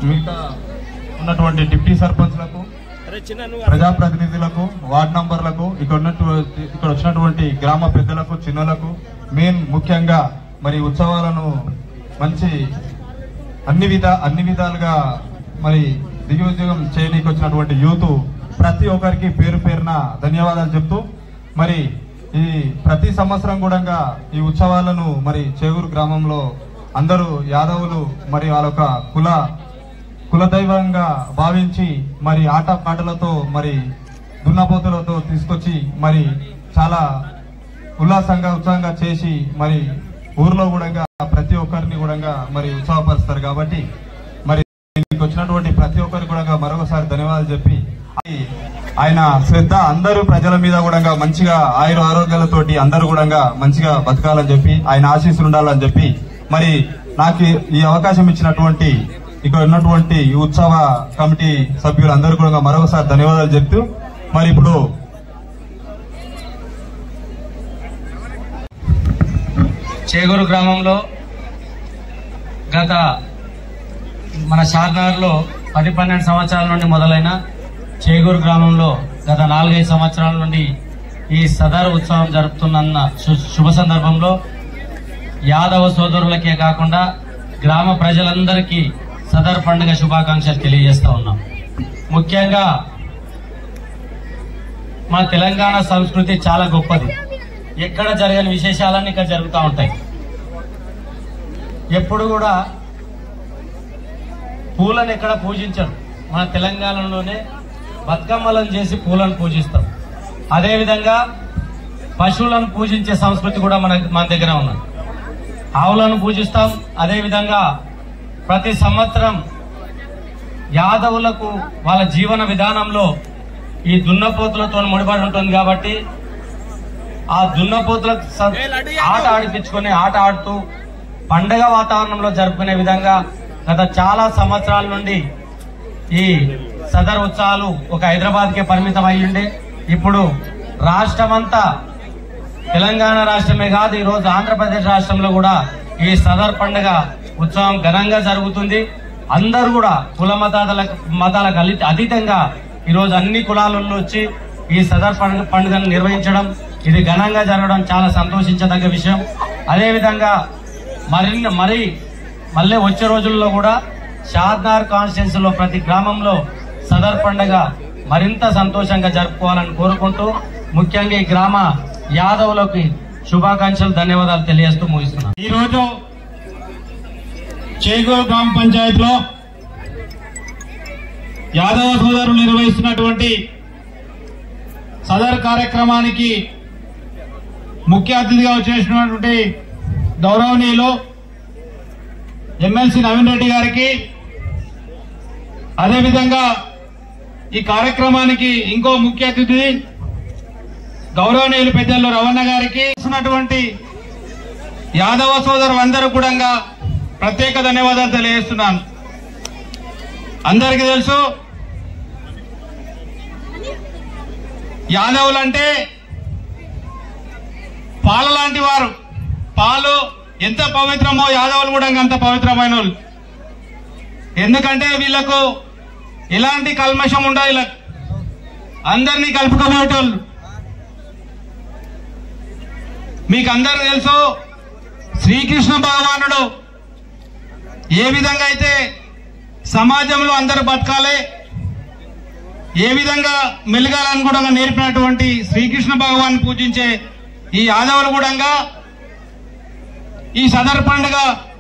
మిగతా ఉన్నటువంటి డిప్టీ సర్పంచ్లకు ప్రజాప్రతినిధులకు వార్డు నంబర్లకు ఇక్కడ ఉన్నటువంటి ఇక్కడ వచ్చినటువంటి గ్రామ పెద్దలకు చిన్నలకు మెయిన్ ముఖ్యంగా మరి ఉత్సవాలను మంచి అన్ని విధ అన్ని విధాలుగా మరి దిగ్విజయం చేయనీకి వచ్చినటువంటి యూత్ ప్రతి ఒక్కరికి పేరు పేరున ధన్యవాదాలు చెప్తూ మరి ఈ ప్రతి సంవత్సరం కూడా ఈ ఉత్సవాలను మరి చేగూరు గ్రామంలో అందరూ యాదవులు మరి వాళ్ళొక కుల కులదైవంగా భావించి మరి ఆట పాటలతో మరి దున్నపోతులతో తీసుకొచ్చి మరి చాలా ఉల్లాసంగా ఉత్సాహంగా చేసి మరి ఊర్లో కూడా ప్రతి ఒక్కరిని కూడా మరి ఉత్సాహపరుస్తారు కాబట్టి మరి దీనికి వచ్చినటువంటి ప్రతి ఒక్కరికి కూడా మరొకసారి ధన్యవాదాలు చెప్పి అది ఆయన శ్రద్ధ అందరూ ప్రజల మీద కూడా మంచిగా ఆయుర ఆరోగ్యాలతోటి అందరూ కూడా మంచిగా బతకాలని చెప్పి ఆయన ఆశీస్సులు ఉండాలని చెప్పి మరి నాకు ఈ అవకాశం ఇచ్చినటువంటి ఇక్కడ ఉన్నటువంటి ఈ ఉత్సవ కమిటీ సభ్యులందరూ కూడా మరొకసారి ధన్యవాదాలు చెప్తూ మరి ఇప్పుడు చేగూరు గ్రామంలో గత మన షార్నగర్లో పది పన్నెండు సంవత్సరాల నుండి మొదలైన చేగూరు గ్రామంలో గత నాలుగైదు సంవత్సరాల నుండి ఈ సదర్ ఉత్సవం జరుపుతున్న శు- శుభ సందర్భంలో యాదవ సోదరులకే కాకుండా గ్రామ ప్రజలందరికీ సదర్ పండుగ శుభాకాంక్షలు తెలియజేస్తా ఉన్నాం ముఖ్యంగా మన తెలంగాణ సంస్కృతి చాలా గొప్పది ఎక్కడ జరగని విశేషాలన్నీ ఇక్కడ జరుగుతూ ఉంటాయి ఎప్పుడు కూడా పూలను ఎక్కడ పూజించరు మన తెలంగాణలోనే బతుకమ్మలను చేసి పూలను పూజిస్తాం అదేవిధంగా పశువులను పూజించే సంస్కృతి కూడా మన మన దగ్గర ఉన్నది ఆవులను పూజిస్తాం అదేవిధంగా ప్రతి సంవత్సరం యాదవులకు వాళ్ళ జీవన విధానంలో ఈ దున్నపోతులతో ముడిపడి ఉంటుంది కాబట్టి ఆ దున్నపోతులకు స- ఆట ఆడిపించుకొని ఆట ఆడుతూ పండగ వాతావరణంలో జరుపుకునే విధంగా గత చాలా సంవత్సరాల నుండి ఈ సదర్ ఉత్సవాలు ఒక హైదరాబాద్కే పరిమితం అయ్యుండే ఇప్పుడు రాష్ట్రమంతా తెలంగాణ రాష్ట్రమే కాదు ఈ రోజు ఆంధ్రప్రదేశ్ రాష్ట్రంలో కూడా ఈ సదర్ పండుగ ఉత్సవం ఘనంగా జరుగుతుంది అందరూ కూడా కుల మతాలకు మతాలకు అలి- అతీతంగా ఈ రోజు అన్ని కులాలలో వచ్చి ఈ సదర్ పండుగ పండుగను నిర్వహించడం ఇది ఘనంగా జరగడం చాలా సంతోషించదగ్గ విషయం అదేవిధంగా మరిన్ని మరి మళ్ళీ వచ్చే రోజుల్లో కూడా షాద్నార్ కాన్స్టిట్యున్సీలో ప్రతి గ్రామంలో సదర్ పండుగ మరింత సంతోషంగా జరుపుకోవాలని కోరుకుంటూ ముఖ్యంగా ఈ గ్రామ యాదవులకి శుభాకాంక్షలు ధన్యవాదాలు తెలియజేస్తూ ముగిస్తున్నాను ఈ రోజు చేగూరు గ్రామ పంచాయతీలో యాదవ సోదరులు నిర్వహిస్తున్నటువంటి సదర్ కార్యక్రమానికి ముఖ్య అతిథిగా వచ్చేసినటువంటి గౌరవనీయులు ఎమ్మెల్సీ నవీన్ రెడ్డి గారికి అదేవిధంగా ఈ కార్యక్రమానికి ఇంకో ముఖ్య అతిథి గౌరవనీయులు పెద్దలు రవణ గారికి ఇస్తున్నటువంటి యాదవ సోదరులందరూ కూడా ప్రత్యేక ధన్యవాదాలు తెలియజేస్తున్నాను అందరికీ తెలుసు యాదవులంటే పాల లాంటి వారు పాలు ఎంత పవిత్రమో యాదవులు కూడా అంత పవిత్రమైన వాళ్ళు ఎందుకంటే వీళ్ళకు ఎలాంటి కల్మషం ఉండదు వీళ్ళకి అందరినీ కలుపుకోబోయేటోళ్ళు మీకు అందరూ తెలుసు శ్రీకృష్ణ భగవానుడు ఏ విధంగా అయితే సమాజంలో అందరూ బతకాలి ఏ విధంగా మెలగాలని కూడా నేర్పినటువంటి శ్రీకృష్ణ భగవాన్ పూజించే ఈ యాదవులు కూడా ఈ సదర్ పండుగ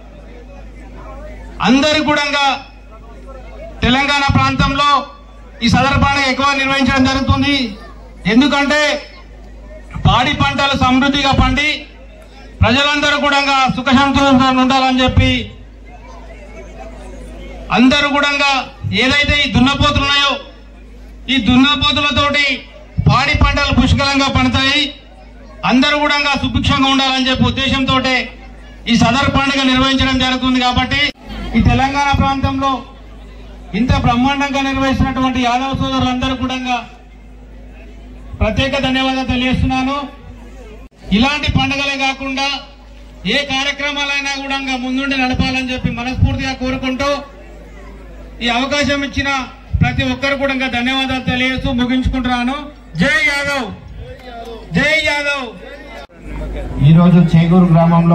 అందరి కూడా తెలంగాణ ప్రాంతంలో ఈ సదర్ పండుగ ఎక్కువ నిర్వహించడం జరుగుతుంది ఎందుకంటే పాడి పంటలు సమృద్ధిగా పండి ప్రజలందరూ కూడా సుఖ సంతోషంగా ఉండాలని చెప్పి అందరూ కూడా ఏదైతే ఈ దున్నపోతులు ఉన్నాయో ఈ దున్నపోతులతోటి పాడి పంటలు పుష్కలంగా పండుతాయి అందరూ కూడా సుభిక్షంగా ఉండాలని చెప్పి ఉద్దేశంతో ఈ సదర్ పండుగ నిర్వహించడం జరుగుతుంది కాబట్టి ఈ తెలంగాణ ప్రాంతంలో ఇంత బ్రహ్మాండంగా నిర్వహిస్తున్నటువంటి యాదవ సోదరులందరూ కూడా ప్రత్యేక ధన్యవాదాలు తెలియజేస్తున్నాను ఇలాంటి పండుగలే కాకుండా ఏ కార్యక్రమాలైనా కూడా ముందుండి నడపాలని చెప్పి మనస్ఫూర్తిగా కోరుకుంటూ ఈ అవకాశం ఇచ్చిన ప్రతి ఒక్కరు కూడా ఇంకా ధన్యవాదాలు తెలియజేస్తూ ముగించుకుంటున్నాను జై యాదవ్ జై యాదవ్ ఈరోజు చేగూరు గ్రామంలో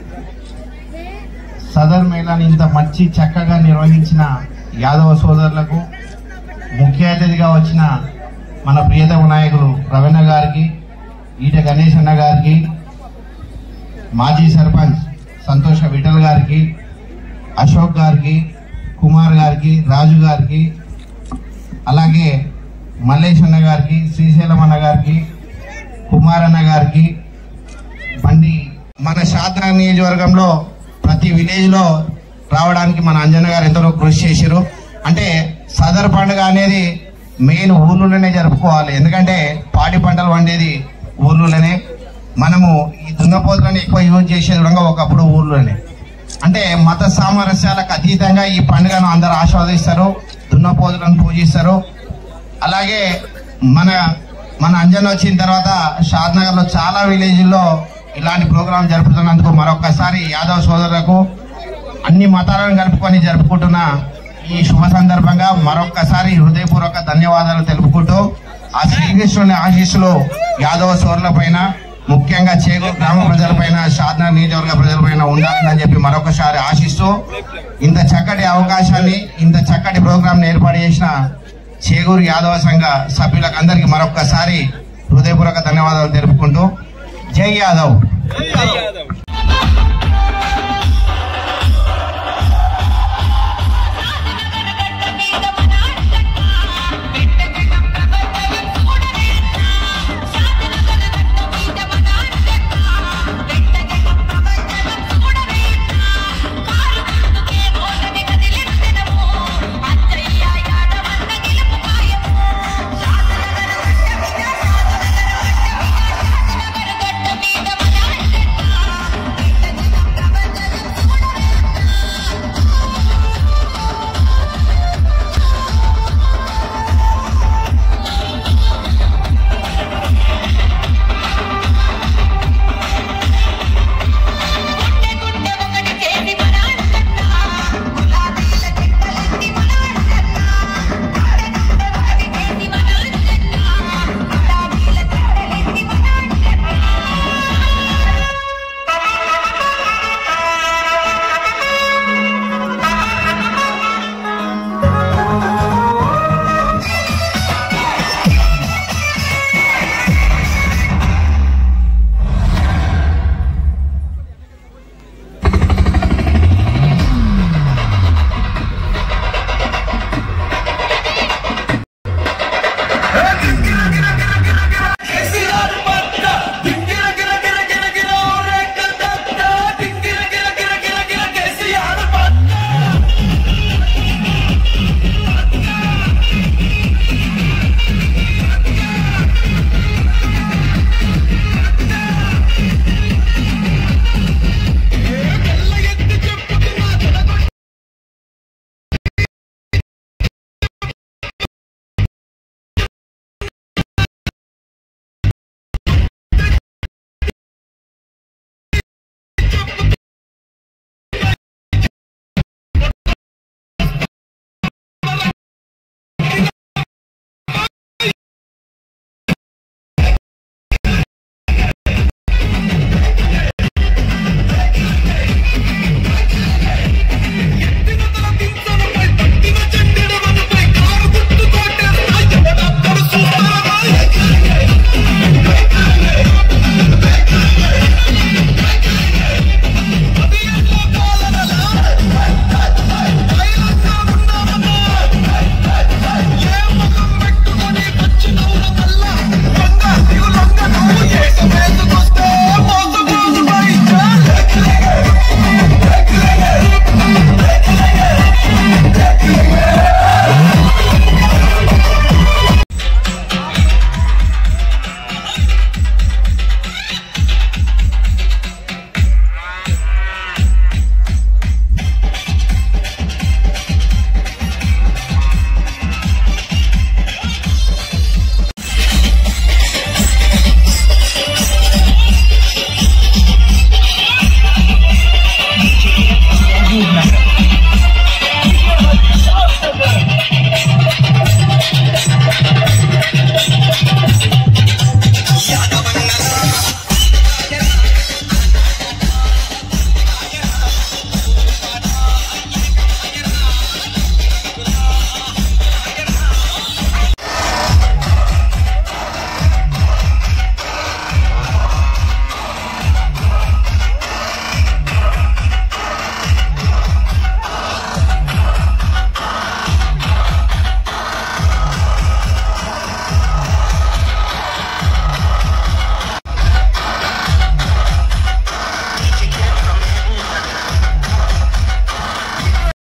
సదర్ మేళాని ఇంత మంచి చక్కగా నిర్వహించిన యాదవ సోదరులకు ముఖ్య అతిథిగా వచ్చిన మన ప్రియతమ నాయకులు రవణ గారికి ఈట గణేష్ అన్న గారికి మాజీ సర్పంచ్ సంతోష విఠల్ గారికి అశోక్ గారికి కుమార్ గారికి రాజు గారికి అలాగే మల్లేష్ అన్న గారికి శ్రీశైలం అన్న గారికి కుమార్ అన్న గారికి బండి మన శాస్త్ర నియోజకవర్గంలో ప్రతి విలేజ్ లో రావడానికి మన అంజన్న గారు ఎంతో కృషి చేశారు అంటే సదర్ పండుగ అనేది మెయిన్ ఊర్లోనే జరుపుకోవాలి ఎందుకంటే పాడి పంటలు వండేది ఊర్లోనే మనము ఈ దున్నపోతులను ఎక్కువ యూజ్ చేసేది కూడా ఒకప్పుడు ఊర్లోనే అంటే మత సామరస్యాలకు అతీతంగా ఈ పండుగను అందరు ఆస్వాదిస్తారు దున్నపోతులను పూజిస్తారు అలాగే మన మన అంజన్ వచ్చిన తర్వాత షాద్ నగర్ లో చాలా విలేజ్ల్లో ఇలాంటి ప్రోగ్రాం జరుపుతున్నందుకు మరొకసారి యాదవ్ సోదరులకు అన్ని మతాలను కలుపుకొని జరుపుకుంటున్న ఈ శుభ సందర్భంగా మరొక్కసారి హృదయపూర్వక ధన్యవాదాలు తెలుపుకుంటూ ఆ శ్రీకృష్ణుని ఆశీస్సులు యాదవ సోదరుల పైన ముఖ్యంగా చేగు గ్రామ ప్రజలపైన షాద్నగర్ నియోజకవర్గ ప్రజలపైన ఉండాలని చెప్పి మరొకసారి ఆశిస్తూ ఇంత చక్కటి అవకాశాన్ని ఇంత చక్కటి ప్రోగ్రాం ఏర్పాటు చేసిన చేగూరు యాదవ సంఘ సభ్యులకు అందరికీ మరొక్కసారి హృదయపూర్వక ధన్యవాదాలు తెలుపుకుంటూ జై యాదవ్